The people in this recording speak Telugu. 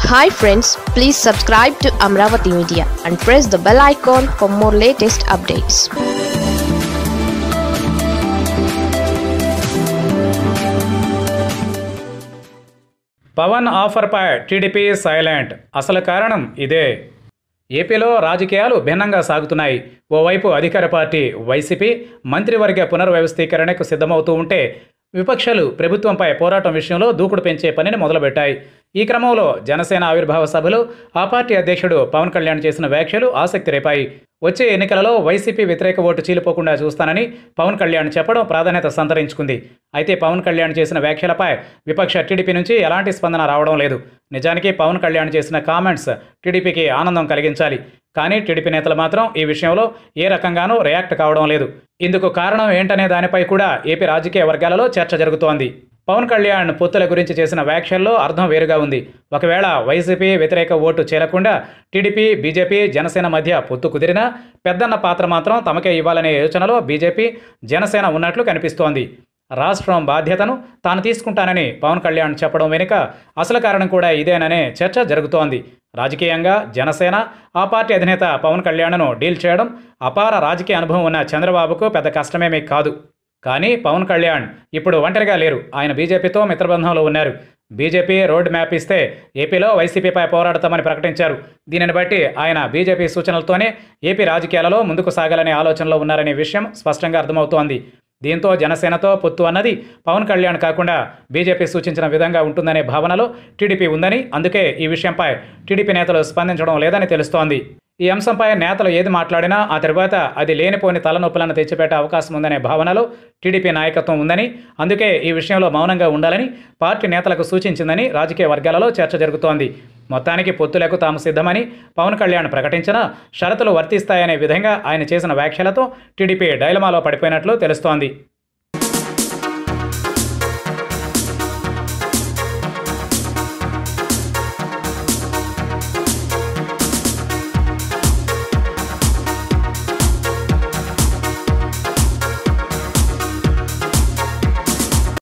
hi friends please subscribe to Amaravati media and press the bell icon for more latest updates Pawan ఆఫర్పై టీడీపీ సైలెంట్ అసలు కారణం ఇదే ఏపీలో రాజకీయాలు భిన్నంగా సాగుతున్నాయి ఓవైపు అధికార పార్టీ వైసీపీ మంత్రివర్గ పునర్వ్యవస్థీకరణకు సిద్ధమవుతూ ఉంటే విపక్షాలు ప్రభుత్వంపై పోరాటం విషయంలో దూకుడు పెంచే పనిని మొదలుపెట్టాయి ఈ క్రమంలో జనసేన ఆవిర్భావ సభలో ఆ పార్టీ అధ్యక్షుడు పవన్ కళ్యాణ్ చేసిన వ్యాఖ్యలు ఆసక్తి రేపాయి వచ్చే ఎన్నికలలో వైసీపీ వ్యతిరేక ఓటు చీలిపోకుండా చూస్తానని పవన్ కళ్యాణ్ చెప్పడం ప్రాధాన్యత సంతరించుకుంది అయితే పవన్ కళ్యాణ్ చేసిన వ్యాఖ్యలపై విపక్ష టీడీపీ నుంచి ఎలాంటి స్పందన రావడం లేదు నిజానికి పవన్ కళ్యాణ్ చేసిన కామెంట్స్ టీడీపీకి ఆనందం కలిగించాలి కానీ టీడీపీ నేతలు మాత్రం ఈ విషయంలో ఏ రకంగానూ రియాక్ట్ కావడం లేదు ఇందుకు కారణం ఏంటనే దానిపై కూడా ఏపీ రాజకీయ వర్గాలలో చర్చ జరుగుతోంది పవన్ కళ్యాణ్ పొత్తుల గురించి చేసిన వ్యాఖ్యల్లో అర్థం వేరుగా ఉంది ఒకవేళ వైసీపీ వ్యతిరేక ఓటు చేరకుండా టీడీపీ బీజేపీ జనసేన మధ్య పొత్తు కుదిరినా పెద్దన్న పాత్ర మాత్రం తమకే ఇవ్వాలనే యోచనలో బీజేపీ జనసేన ఉన్నట్లు కనిపిస్తోంది రాష్ట్రం బాధ్యతను తాను తీసుకుంటానని పవన్ కళ్యాణ్ చెప్పడం వెనుక అసలు కారణం కూడా ఇదేననే చర్చ జరుగుతోంది రాజకీయంగా జనసేన ఆ పార్టీ అధినేత పవన్ కళ్యాణ్ను డీల్ చేయడం అపార రాజకీయ అనుభవం ఉన్న చంద్రబాబుకు పెద్ద కష్టమేమీ కాదు కానీ పవన్ కళ్యాణ్ ఇప్పుడు ఒంటరిగా లేరు ఆయన బీజేపీతో మిత్రబంధంలో ఉన్నారు బీజేపీ రోడ్ మ్యాప్ ఇస్తే ఏపీలో వైసీపీపై పోరాడతామని ప్రకటించారు దీనిని బట్టి ఆయన బీజేపీ సూచనలతోనే ఏపీ రాజకీయాలలో ముందుకు సాగాలనే ఆలోచనలో ఉన్నారనే విషయం స్పష్టంగా అర్థమవుతోంది దీంతో జనసేనతో పొత్తు అన్నది పవన్ కళ్యాణ్ కాకుండా బీజేపీ సూచించిన విధంగా ఉంటుందనే భావనలో టీడీపీ ఉందని అందుకే ఈ విషయంపై టీడీపీ నేతలు స్పందించడం లేదని తెలుస్తోంది ఈ అంశంపై నేతలు ఏది మాట్లాడినా ఆ తర్వాత అది లేనిపోని తలనొప్పులను తెచ్చిపెట్టే అవకాశం ఉందనే భావనలో టీడీపీ నాయకత్వం ఉందని అందుకే ఈ విషయంలో మౌనంగా ఉండాలని పార్టీ నేతలకు సూచించిందని రాజకీయ వర్గాలలో చర్చ జరుగుతోంది మొత్తానికి పొత్తులకు తాము సిద్ధమని పవన్ కళ్యాణ్ ప్రకటించినా షరతులు వర్తిస్తాయనే విధంగా ఆయన చేసిన వ్యాఖ్యలతో టీడీపీ డైలమాలో పడిపోయినట్లు తెలుస్తోంది